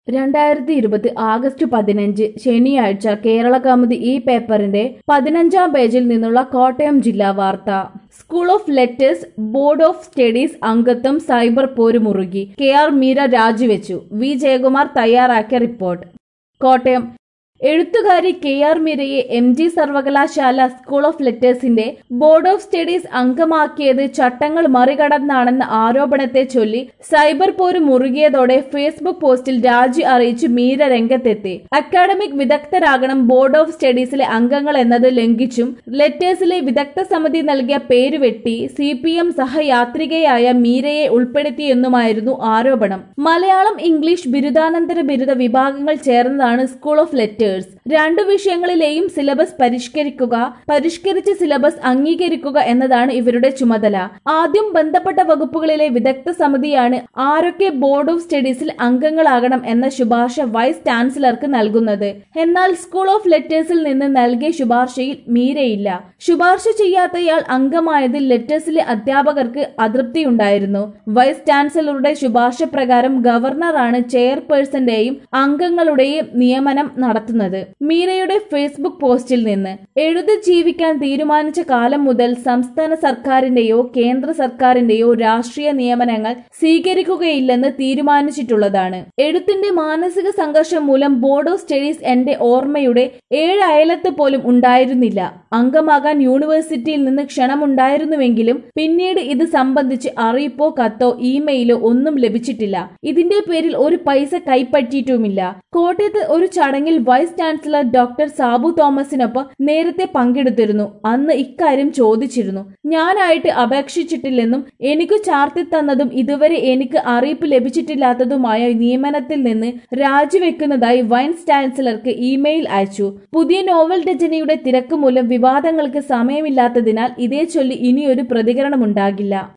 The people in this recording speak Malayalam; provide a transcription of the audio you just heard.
രണ്ടായിരത്തി ഇരുപത് ആഗസ്റ്റ് പതിനഞ്ച് ശനിയാഴ്ച കേരള കൗമുദി ഈ പേപ്പറിന്റെ പതിനഞ്ചാം പേജിൽ നിന്നുള്ള കോട്ടയം ജില്ലാ വാർത്ത school of letters board of studies അംഗത്വം സൈബർ പോരുമുറുകി കെ ആർ മീര രാജിവെച്ചു വി ജയകുമാർ തയ്യാറാക്കിയ റിപ്പോർട്ട് കോട്ടയം എഴുത്തുകാരി കെ ആർ മീരയെ എം ജി സർവകലാശാല സ്കൂൾ ഓഫ് ലെറ്റേഴ്സിന്റെ ബോർഡ് ഓഫ് സ്റ്റഡീസ് അംഗമാക്കിയത് ചട്ടങ്ങൾ മറികടന്നാണെന്ന ആരോപണത്തെ ചൊല്ലി സൈബർ പോര് മുറുകിയതോടെ ഫേസ്ബുക്ക് പോസ്റ്റിൽ രാജി അറിയിച്ച് മീര രംഗത്തെത്തി അക്കാഡമിക് വിദഗ്ധരാകണം ബോർഡ് ഓഫ് സ്റ്റഡീസിലെ അംഗങ്ങൾ എന്നത് ലംഘിച്ചും ലെറ്റേഴ്സിലെ വിദഗ്ധ സമിതി നൽകിയ പേര് വെട്ടി സി പി എം സഹയാത്രികയായ മീരയെ ഉൾപ്പെടുത്തിയെന്നുമായിരുന്നു ആരോപണം മലയാളം ഇംഗ്ലീഷ് ബിരുദാനന്തര ബിരുദ വിഭാഗങ്ങൾ ചേർന്നതാണ് സ്കൂൾ ഓഫ് ലെറ്റേഴ്സ് രണ്ടു വിഷയങ്ങളിലെയും സിലബസ് പരിഷ്കരിക്കുക പരിഷ്കരിച്ച സിലബസ് അംഗീകരിക്കുക എന്നതാണ് ഇവരുടെ ചുമതല ആദ്യം ബന്ധപ്പെട്ട വകുപ്പുകളിലെ വിദഗ്ധ സമിതിയാണ് ആരൊക്കെ ബോർഡ് ഓഫ് സ്റ്റഡീസിൽ അംഗങ്ങളാകണം എന്ന ശുപാർശ വൈസ് ചാൻസലർക്ക് നൽകുന്നത് എന്നാൽ സ്കൂൾ ഓഫ് ലെറ്റേഴ്സിൽ നിന്ന് നൽകിയ ശുപാർശയിൽ മീരയില്ല ശുപാർശ ചെയ്യാത്തയാൾ അംഗമായതിൽ ലെറ്റേഴ്സിലെ അധ്യാപകർക്ക് അതൃപ്തിയുണ്ടായിരുന്നു വൈസ് ചാൻസലറുടെ ശുപാർശ പ്രകാരം ഗവർണറാണ് ചെയർപേഴ്സന്റെയും അംഗങ്ങളുടെയും നിയമനം നടത്തുന്നത് മീരയുടെ ഫേസ്ബുക്ക് പോസ്റ്റിൽ നിന്ന് എഴുതി ജീവിക്കാൻ തീരുമാനിച്ച കാലം മുതൽ സംസ്ഥാന സർക്കാരിന്റെയോ കേന്ദ്ര സർക്കാരിന്റെയോ രാഷ്ട്രീയ നിയമനങ്ങൾ സ്വീകരിക്കുകയില്ലെന്ന് തീരുമാനിച്ചിട്ടുള്ളതാണ് എഴുത്തിന്റെ മാനസിക സംഘർഷം മൂലം ബോർഡ് ഓഫ് സ്റ്റഡീസ് എന്റെ ഓർമ്മയുടെ ഏഴ് അയലത്ത് പോലും ഉണ്ടായിരുന്നില്ല അംഗമാകാൻ യൂണിവേഴ്സിറ്റിയിൽ നിന്ന് ക്ഷണമുണ്ടായിരുന്നുവെങ്കിലും പിന്നീട് ഇത് സംബന്ധിച്ച് അറിയിപ്പോ കത്തോ ഇമെയിലോ ഒന്നും ലഭിച്ചിട്ടില്ല ഇതിന്റെ പേരിൽ ഒരു പൈസ കൈപ്പറ്റിയിട്ടുമില്ല കോട്ടയത്ത് ഒരു ചടങ്ങിൽ വൈസ് ചാൻസലർ ഡോക്ടർ സാബു തോമസിനൊപ്പം നേരത്തെ പങ്കെടുത്തിരുന്നു അന്ന് ഇക്കാര്യം ചോദിച്ചിരുന്നു ഞാനായിട്ട് അപേക്ഷിച്ചിട്ടില്ലെന്നും എനിക്ക് ചാർത്തി തന്നതും ഇതുവരെ എനിക്ക് അറിയിപ്പ് ലഭിച്ചിട്ടില്ലാത്തതുമായ നിയമനത്തിൽ നിന്ന് രാജിവെക്കുന്നതായി വൈസ് ചാൻസലർക്ക് ഇമെയിൽ അയച്ചു പുതിയ നോവൽ രചനയുടെ തിരക്ക് മൂലം വിവാദങ്ങൾക്ക് സമയമില്ലാത്തതിനാൽ ഇതേ ചൊല്ലി ഇനിയൊരു പ്രതികരണമുണ്ടാകില്ല